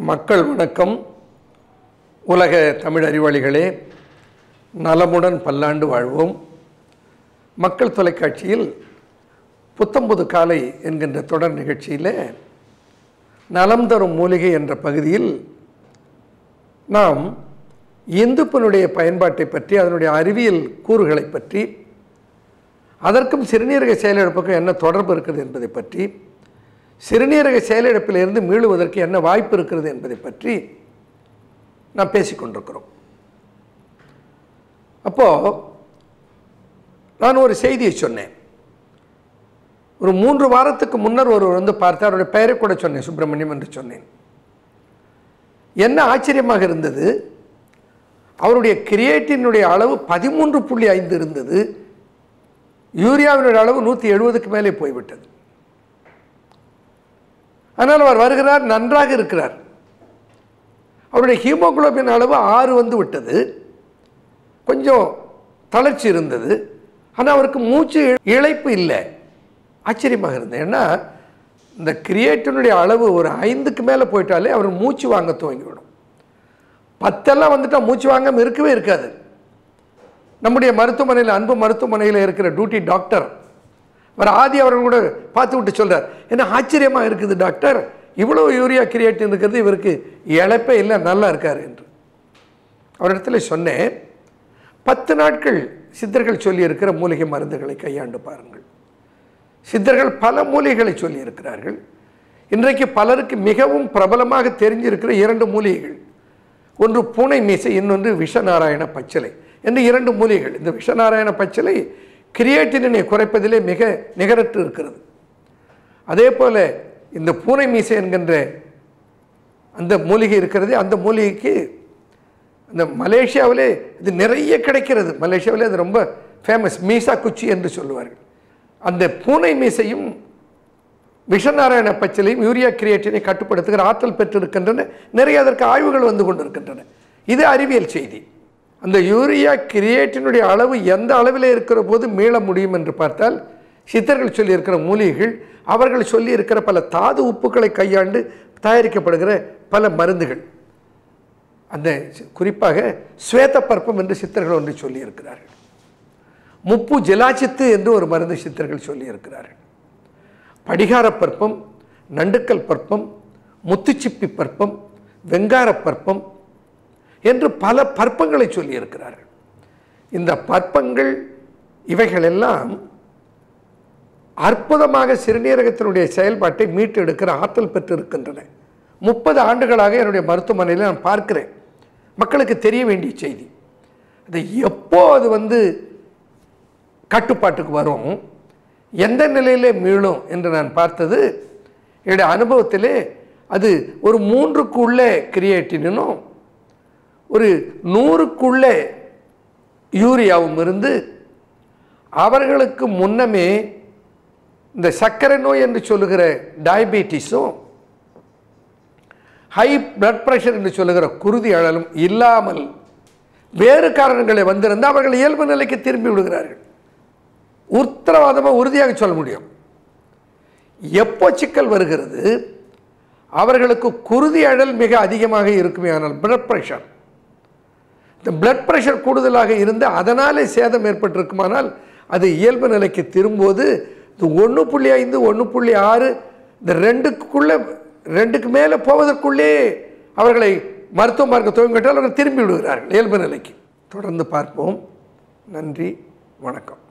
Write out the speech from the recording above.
மக்கள் வணக்கம் உலக தமிழ் அறிவாளிகளே நலமுடன் பல்லாண்டு வாழ்வோம் மக்கள் தொலைக்காட்சியில் புத்தம்புது காலை என்கின்ற தொடர் நிகழ்ச்சியில் நலம் தரும் மூலிகை என்ற பகுதியில் நாம் இந்துப்பினுடைய பயன்பாட்டை பற்றி அதனுடைய அறிவியல் கூறுகளை பற்றி அதற்கும் சிறுநீரக செயலிழப்புக்கும் என்ன தொடர்பு இருக்கிறது என்பதை பற்றி சிறுநீரக செயலிழப்பிலிருந்து மீளுவதற்கு என்ன வாய்ப்பு இருக்கிறது என்பதை பற்றி நாம் பேசிக்கொண்டிருக்கிறோம் அப்போது நான் ஒரு செய்தியை சொன்னேன் ஒரு மூன்று வாரத்துக்கு முன்னர் ஒருவர் வந்து பார்த்து அவருடைய பெயரை கூட சொன்னேன் சுப்பிரமணியம் என்று சொன்னேன் என்ன ஆச்சரியமாக இருந்தது அவருடைய கிரியேட்டினுடைய அளவு பதிமூன்று புள்ளி ஐந்து இருந்தது யூரியாவினுடைய அளவு நூற்றி எழுபதுக்கு மேலே போய்விட்டது ஆனால் அவர் வருகிறார் நன்றாக இருக்கிறார் அவருடைய ஹீமோகுளோபின் அளவு ஆறு வந்து விட்டது கொஞ்சம் தளர்ச்சி இருந்தது ஆனால் அவருக்கு மூச்சு இழைப்பு இல்லை ஆச்சரியமாக இருந்தது ஏன்னா இந்த கிரியேட்டினுடைய அளவு ஒரு ஐந்துக்கு மேலே போயிட்டாலே அவர் மூச்சு வாங்க துவங்கிவிடும் பத்தெல்லாம் வந்துட்டால் மூச்சு வாங்காமல் இருக்கவே இருக்காது நம்முடைய மருத்துவமனையில் அன்பு மருத்துவமனையில் இருக்கிற டியூட்டி டாக்டர் அவர் ஆதி அவர்கள் கூட பார்த்து விட்டு சொல்கிறார் என்ன ஆச்சரியமாக இருக்குது டாக்டர் இவ்வளோ யூரியா கிரியேட்டின் இருக்கிறது இவருக்கு இழப்பே இல்லை நல்லா இருக்கார் என்று அவரிடத்துல சொன்னேன் பத்து நாட்கள் சித்தர்கள் சொல்லியிருக்கிற மூலிகை மருந்துகளை கையாண்டு பாருங்கள் சித்தர்கள் பல மூலிகைகளை சொல்லியிருக்கிறார்கள் இன்றைக்கு பலருக்கு மிகவும் பிரபலமாக தெரிஞ்சிருக்கிற இரண்டு மூலிகைகள் ஒன்று பூனை மீசை இன்னொன்று விஷநாராயண பச்சிலை என்று இரண்டு மூலிகைகள் இந்த விஷநாராயண பச்சிலை கிரியேட்டினை குறைப்பதிலே மிக நிகரற்று இருக்கிறது அதே போல் இந்த பூனை மீசை என்கின்ற அந்த மூலிகை இருக்கிறது அந்த மூலிகைக்கு இந்த மலேசியாவிலே இது நிறைய கிடைக்கிறது மலேசியாவிலே அது ரொம்ப ஃபேமஸ் மீசா குச்சி என்று சொல்லுவார்கள் அந்த பூனை மீசையும் விஷநாராயண பச்சிலையும் யூரியா கிரியேட்டினை கட்டுப்படுத்துகிற ஆற்றல் பெற்றிருக்கின்றன நிறைய அதற்கு ஆய்வுகள் வந்து கொண்டிருக்கின்றன இது அறிவியல் செய்தி அந்த யூரியா கிரியேட்டினுடைய அளவு எந்த அளவில் இருக்கிற போது மீள முடியும் என்று பார்த்தால் சித்தர்கள் சொல்லியிருக்கிற மூலிகைகள் அவர்கள் சொல்லியிருக்கிற பல தாது உப்புக்களை கையாண்டு தயாரிக்கப்படுகிற பல மருந்துகள் அந்த குறிப்பாக ஸ்வேத பற்பம் என்று சித்தர்கள் ஒன்று சொல்லியிருக்கிறார்கள் முப்பு ஜெலாச்சித்து என்று ஒரு மருந்து சித்தர்கள் சொல்லியிருக்கிறார்கள் படிகார பற்பம் நண்டுக்கல் பற்பம் முத்துச்சிப்பி பற்பம் வெங்கார பற்பம் என்று பல பற்பங்களை சொல்லியிருக்கிறார்கள் இந்த பற்பங்கள் இவைகளெல்லாம் அற்புதமாக சிறுநீரகத்தினுடைய செயல்பாட்டை மீட்டெடுக்கிற ஆற்றல் பெற்றிருக்கின்றன முப்பது ஆண்டுகளாக என்னுடைய மருத்துவமனையில் நான் பார்க்கிறேன் மக்களுக்கு தெரிய வேண்டிய செய்தி அது எப்போ அது வந்து கட்டுப்பாட்டுக்கு வரும் எந்த நிலையிலே மீளும் என்று நான் பார்த்தது என்னுடைய அனுபவத்திலே அது ஒரு மூன்றுக்குள்ளே கிரியேட்டினும் ஒரு நூறுக்குள்ளே யூரியாவும் இருந்து அவர்களுக்கு முன்னமே இந்த சர்க்கரை நோய் என்று சொல்லுகிற டயபெட்டிஸும் ஹை பிளட் ப்ரெஷர் என்று சொல்லுகிற குருதி அழலும் இல்லாமல் வேறு காரணங்களை வந்திருந்து அவர்கள் இயல்பு நிலைக்கு திரும்பி விடுகிறார்கள் உத்தரவாதமாக உறுதியாக சொல்ல முடியும் எப்போ சிக்கல் வருகிறது அவர்களுக்கு குருதி அழல் மிக அதிகமாக இருக்குமே ஆனால் பிளட் ப்ரெஷர் இந்த பிளட் ப்ரெஷர் கூடுதலாக இருந்து அதனாலே சேதம் ஏற்பட்டிருக்குமானால் அது இயல்பு நிலைக்கு திரும்பும்போது இது ஒன்று புள்ளி ஐந்து ஒன்று புள்ளி ஆறு இந்த ரெண்டுக்குள்ளே ரெண்டுக்கு மேலே போவதற்குள்ளே அவர்களை மருத்துவம் பார்க்க துவங்கிவிட்டால் அவர்கள் திரும்பி விடுகிறார்கள் இயல்பு நிலைக்கு தொடர்ந்து பார்ப்போம் நன்றி வணக்கம்